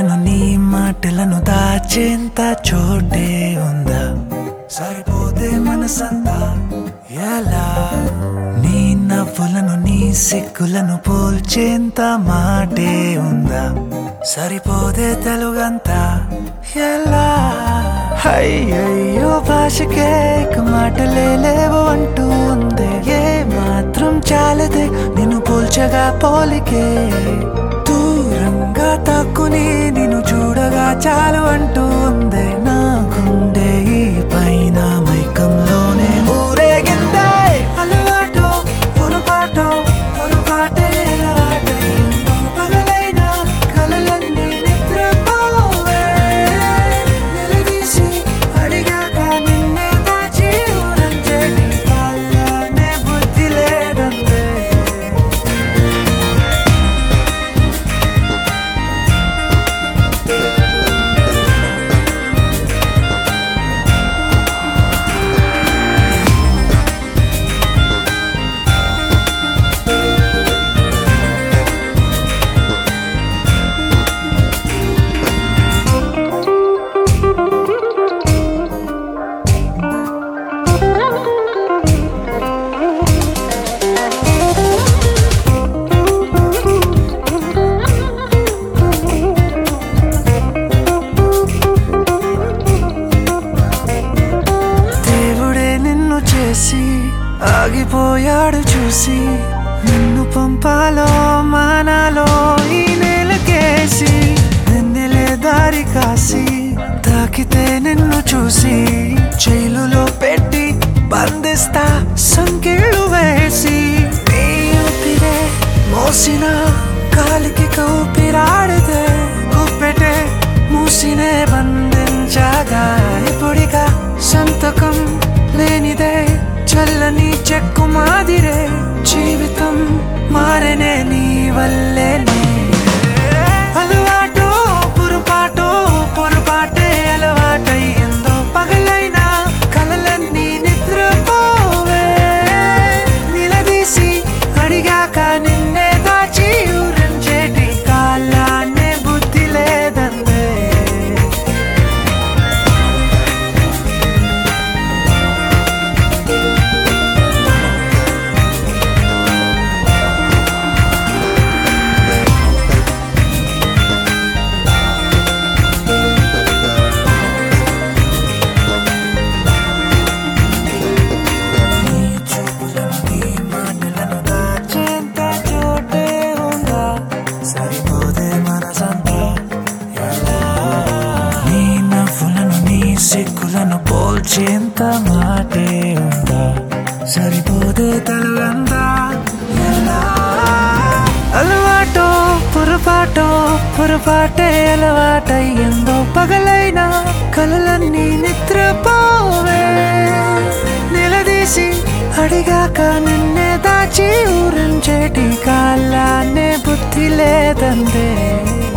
నవ్వులను నీ మాటలను దాచేంత చోటే ఉందా సరిపోతే మనసంతా ఎలా నీ నవ్వులను నీ సిగ్గులను పోల్చేంత మాటే ఉందా సరిపోదే తెలుగంతా ఎలా అయ్యయ్యో భాషకే ఇక మాటలే లేవు అంటూ ఉంది ఏ మాత్రం చాలదే నిన్ను పోల్చగా పోలికే దూరంగా తక్కుని నిన్ను చూడగా చాలు అంటూ ఉంది నా గుండె ఈ పైన మైకంలోనే ఊరేగిందే అలవాటు పొరపాటు పొరపాటే అలవాటైందో పగలైన కలలన్నీ నిద్రపోవే నిలదీసి అడిగాక నిన్నే దాచి ఊరంజేటి వాళ్ళనే బుద్ధి లేదందే దేవుడే నిన్ను చేసి ఆగిపోయాడు చూసి నిన్ను పంపాలో మానాలో ఈ నేలకేసి నిన్నెలే దారి కాసి తాకితే నిన్ను చూసి జైలులో పెట్టి బంధిస్తా సంకెళ్ళు వేసి నీ ఊపిరే మోసిన కాలికి కౌపిరాడితే గుప్పెటే మూసినే బంధించగా ఇప్పుడిగా సంతకం లేనిదే చల్లని చెక్కు మాదిరే జీవితం మారనే నీ వల్లేనే అలవాటు పొరపాటు పొరపాటే అలవాటయ్యిందో పగలైనా కలలన్నీ నిద్రపోవే నిలదీసి అడిగాక నిన్నే దాచి ఊరించేటి కాలాన్నే బుద్ధి లేదందే నీ చూపులను నీ మాటలను దాచేంత చోటే ఉందా సరిపోదే మనసంతా ఎలా నీ నవ్వులను నీ సిగ్గులను పోల్చేంత మాటే ఉందా సరిపోదే తలుగంతా ఎలా అలవాటో పొరపాటో పొరపాటే అలవాటయ్యిందో పగలైనా కలలన్నీ నిద్రపోవే నిలదీసి అడిగాక నిన్నే దాచి ఊరించేటి కాలాన్నే బుద్ధి లేదందే